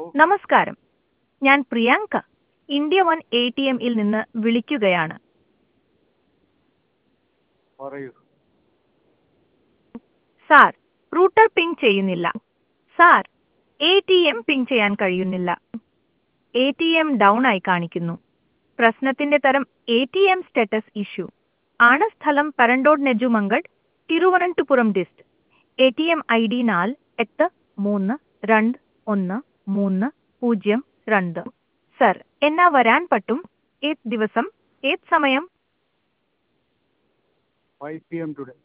നമസ്കാരം ഞാൻ Priyanka India one A T എമ്മിൽ നിന്ന് വിളിക്കുകയാണ് പറയൂ സാർ റൂട്ടർ പിങ് ചെയ്യുന്നില്ല sir A T M ping ചെയ്യാൻ കഴിയുന്നില്ല എ ടി എം ഡൗൺ ആയി കാണിക്കുന്നു പ്രശ്നത്തിന്റെ തരം A T M status issue ആണ് സ്ഥലം Parandode Nedumangad Thiruvananthapuram dist A T M I D നാല് എട്ട് മൂന്ന് രണ്ട് ഒന്ന് മൂന്ന് പൂജ്യം രണ്ട് സർ എന്നാ വരാൻ പറ്റും ഏത് ദിവസം ഏത് സമയം ഫൈവ് പി എം ടുഡേ